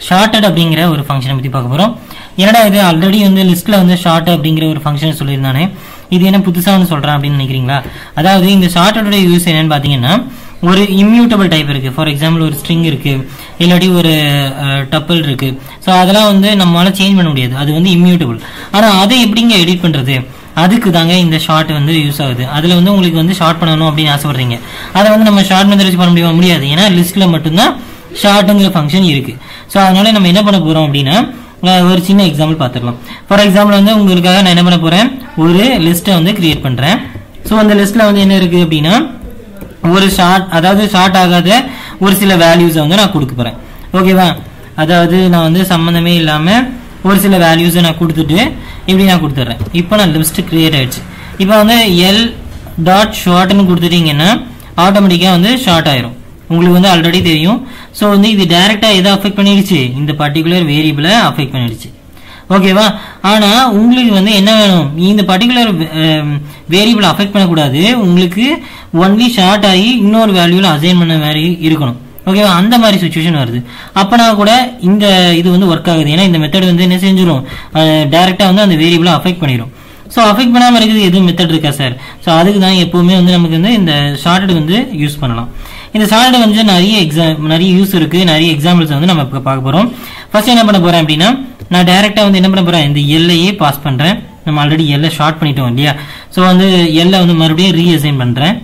shorted அப்படிங்கிற ஒரு ஃபங்க்ஷனை பற்றி பார்க்க போகிறோம் என்னடா இது ஆல்ரெடி வந்து லிஸ்ட்டில் வந்து ஷார்ட் அப்படிங்கிற ஒரு ஃபங்க்ஷன் சொல்லியிருந்தானே இது என்ன புதுசாக வந்து சொல்கிறேன் அப்படின்னு நினைக்கிறீங்களா அதாவது இந்த ஷார்ட்டடோட யூஸ் என்னன்னு பார்த்தீங்கன்னா ஒரு இம்யூட்டபிள் டைப் இருக்கு ஃபார் எக்ஸாம்பிள் ஒரு ஸ்ட்ரிங் இருக்கு இல்லாட்டி ஒரு டப்பிள் இருக்கு ஸோ அதெல்லாம் வந்து நம்மளால சேஞ்ச் பண்ண முடியாது அது வந்து இம்யூட்டபிள் ஆனால் அதை எப்படிங்க எடிட் பண்றது அதுக்கு தாங்க இந்த ஷார்ட் வந்து யூஸ் ஆகுது அதில் வந்து உங்களுக்கு வந்து ஷார்ட் பண்ணணும் அப்படின்னு ஆசைப்படுறீங்க அதை வந்து நம்ம ஷார்ட் மெத்தட் வச்சு பண்ண முடியுமா முடியாது ஏன்னா லிஸ்ட்டில் மட்டும்தான் ஷார்ட்டுங்கிற ஃபங்க்ஷன் இருக்கு ஸோ அதனால நம்ம என்ன பண்ண போகிறோம் அப்படின்னா அஹ் ஒரு சின்ன எக்ஸாம்பிள் பார்த்துக்கலாம் ஃபார் எக்ஸாம்பிள் வந்து உங்களுக்காக நான் என்ன பண்ண போகிறேன் ஒரு லிஸ்ட்டை வந்து கிரியேட் பண்ணுறேன் ஸோ அந்த லிஸ்ட்டில் வந்து என்ன இருக்குது அப்படின்னா ஒரு ஷார்ட் அதாவது ஷார்ட் ஆகாத ஒரு சில வேல்யூஸை வந்து நான் கொடுக்க போகிறேன் ஓகேவா அதாவது நான் வந்து சம்மந்தமே இல்லாமல் ஒரு சில வேல்யூஸை நான் கொடுத்துட்டு இப்படி நான் கொடுத்துட்றேன் இப்போ நான் லிஸ்ட் கிரியேட் ஆயிடுச்சு இப்போ வந்து எல் டாட் ஷார்ட்னு கொடுத்துட்டீங்கன்னா ஆட்டோமேட்டிக்காக வந்து ஷார்ட் ஆயிரும் உங்களுக்கு வந்து ஆல்ரெடி தெரியும் ஸோ வந்து இது டைரெக்டாக எதை அஃபெக்ட் பண்ணிடுச்சு இந்த பர்டிகுலர் வேரியபிளை அஃபெக்ட் பண்ணிடுச்சு ஓகேவா ஆனா உங்களுக்கு வந்து என்ன வேணும் இந்த பர்டிகுலர் வேரியபிள் அஃபெக்ட் பண்ணக்கூடாது உங்களுக்கு ஒன்லி ஷார்ட் ஆகி இன்னொரு வேல்யூல அசைன் பண்ண மாதிரி இருக்கணும் ஓகேவா அந்த மாதிரி சுச்சுவேஷன் வருது அப்பனா கூட இந்த இது வந்து ஒர்க் ஆகுது ஏன்னா இந்த மெத்தட் வந்து என்ன செஞ்சிடும் டைரக்டா வந்து அந்த வேரியபிளை அஃபெக்ட் பண்ணிடும் ஸோ அஃபெக்ட் பண்ணாமல் இருக்குது எதுவும் மெத்தட் இருக்கா சார் ஸோ அதுக்கு தான் எப்பவுமே வந்து நமக்கு வந்து இந்த ஷார்ட்டட் வந்து யூஸ் பண்ணலாம் இந்த ஷார்ட்டட் வந்து நிறைய எக்ஸாம் நிறைய யூஸ் இருக்கு நிறைய எக்ஸாம்பிள்ஸ் வந்து நம்ம இப்போ பார்க்க போறோம் ஃபர்ஸ்ட் என்ன பண்ண போறேன் அப்படின்னா நான் டைரக்டா வந்து என்ன பண்ண போறேன் இந்த எல்லையே பாஸ் பண்றேன் நம்ம ஆல்ரெடி எல்லை ஷார்ட் பண்ணிட்டோம் இல்லையா ஸோ வந்து எல்லை வந்து மறுபடியும் ரீஅசைன் பண்றேன்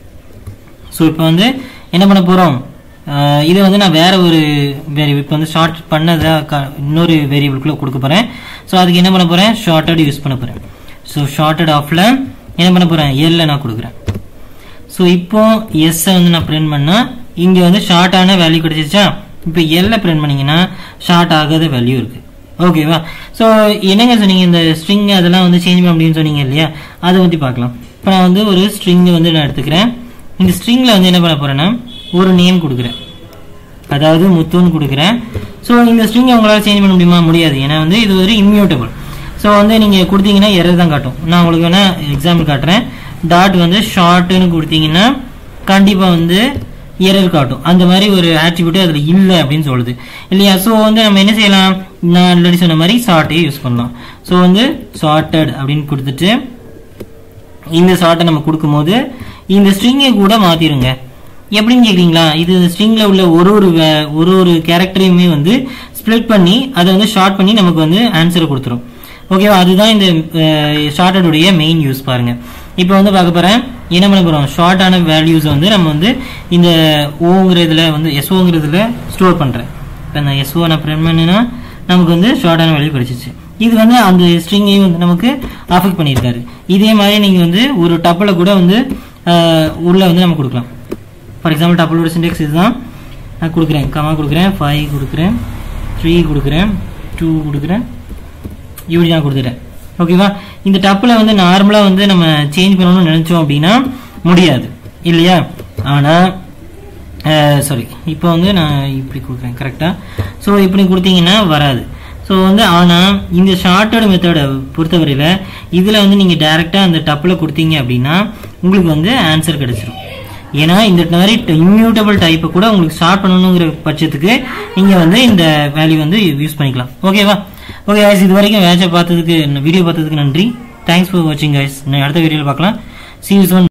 ஸோ இப்போ வந்து என்ன பண்ண போறோம் அஹ் இது வந்து நான் வேற ஒரு வேரியபிள் இப்போ வந்து ஷார்ட் பண்ணதை க- இன்னொரு வேரியபிளுக்குள்ள கொடுக்க போறேன் ஸோ அதுக்கு என்ன பண்ண போறேன் ஷார்ட்டட் யூஸ் பண்ண போறேன் ஸோ ஷார்ட்டட் ஆஃப்ல என்ன பண்ண போறேன் எல்ல நான் கொடுக்குறேன் ஸோ இப்போ எஸ் வந்து நான் பிரிண்ட் பண்ணா இங்க வந்து ஷார்ட்டான வேல்யூ கிடைச்சிருச்சா இப்போ எல்ல பிரிண்ட் பண்ணீங்கன்னா ஷார்ட் ஆகாத வேல்யூ இருக்கு ஓகேவா ஸோ என்னங்க சொன்னீங்க இந்த ஸ்ட்ரிங் அதெல்லாம் வந்து சேஞ்ச் பண்ண முடியும்னு சொன்னீங்க இல்லையா அதை பற்றி பார்க்கலாம் இப்போ நான் வந்து ஒரு ஸ்ட்ரிங் வந்து நான் எடுத்துக்கிறேன் இந்த ஸ்ட்ரிங்ல வந்து என்ன பண்ண போறேன்னா ஒரு நேம் கொடுக்குறேன் அதாவது முத்துன்னு கொடுக்குறேன் ஸோ இந்த ஸ்ட்ரிங்கை உங்களால் சேஞ்ச் பண்ண முடியுமா முடியாது ஏன்னா வந்து இது ஒரு இம்யூட்டபிள் ஸோ வந்து நீங்கள் கொடுத்தீங்கன்னா எரர் தான் காட்டும் நான் உங்களுக்கு வேணா எக்ஸாம்பிள் காட்டுறேன் டாட் வந்து ஷார்ட்னு கொடுத்தீங்கன்னா கண்டிப்பாக வந்து எரர் காட்டும் அந்த மாதிரி ஒரு ஆட்ரிபியூட் அதில் இல்லை அப்படின்னு சொல்லுது இல்லையா ஸோ வந்து நம்ம என்ன செய்யலாம் நான் ஆல்ரெடி சொன்ன மாதிரி ஷார்ட்டே யூஸ் பண்ணலாம் ஸோ வந்து ஷார்ட்டட் அப்படின்னு கொடுத்துட்டு இந்த ஷார்ட்டை நம்ம கொடுக்கும்போது இந்த ஸ்ட்ரிங்கை கூட மாத்திருங்க எப்படின்னு கேக்குறீங்களா இது ஸ்ட்ரிங்ல உள்ள ஒரு ஒரு வே- ஒரு ஒரு கேரக்டரையுமே வந்து ஸ்ப்ளிட் பண்ணி அதை வந்து ஷார்ட் பண்ணி நமக்கு வந்து ஆன்சரை கொடுத்துரும் ஓகேவா அதுதான் இந்த ஷார்ட்டடுடைய மெயின் யூஸ் பாருங்க இப்போ வந்து பார்க்க போறேன் என்ன பண்ண போறோம் ஷார்ட்டான வேல்யூஸ் வந்து நம்ம வந்து இந்த ஓங்கிறதுல வந்து எஸ்ஓங்கிறதுல ஸ்டோர் பண்றேன் இப்போ நான் எஸ்ஓ நான் பிரிண்ட் பண்ணினா நமக்கு வந்து ஷார்ட்டான வேல்யூ கிடைச்சிச்சு இது வந்து அந்த ஸ்ட்ரிங்கையும் வந்து நமக்கு அஃபெக்ட் பண்ணியிருக்காரு இதே மாதிரி நீங்கள் வந்து ஒரு டப்பில் கூட வந்து அஹ், உள்ள வந்து நம்ம கொடுக்கலாம் ஃபார் எக்ஸாம்பிள் டப்பிளோட சிண்டெக்ஸ் இதுதான் நான் கொடுக்குறேன் கமா கொடுக்குறேன் ஃபைவ் கொடுக்குறேன் த்ரீ கொடுக்குறேன் டூ கொடுக்குறேன் இப்படி நான் கொடுத்துட்டேன் ஓகேவா இந்த டப்பில் வந்து நார்மலாக வந்து நம்ம சேஞ்ச் பண்ணணும்னு நினச்சோம் அப்படின்னா முடியாது இல்லையா ஆனால் சாரி இப்போ வந்து நான் இப்படி கொடுக்குறேன் கரெக்டாக ஸோ இப்படி கொடுத்தீங்கன்னா வராது ஸோ வந்து ஆனால் இந்த ஷார்ட்டட் மெத்தடை பொறுத்தவரையில் இதில் வந்து நீங்கள் டைரெக்டாக அந்த டப்பில் கொடுத்தீங்க அப்படின்னா உங்களுக்கு வந்து ஆன்சர் கிடைச்சிரும் ஏன்னா இந்த மாதிரி இம்யூட்டபிள் டைப்பை கூட உங்களுக்கு ஸ்டார்ட் பண்ணணுங்கிற பட்சத்துக்கு நீங்கள் வந்து இந்த வேல்யூ வந்து யூஸ் பண்ணிக்கலாம் ஓகேவா ஓகே guys இது வரைக்கும் வேச்சை பார்த்ததுக்கு வீடியோ பார்த்ததுக்கு நன்றி தேங்க்ஸ் ஃபார் வாட்சிங் guys நான் அடுத்த வீடியோவில் பார்க்கலாம் see you soon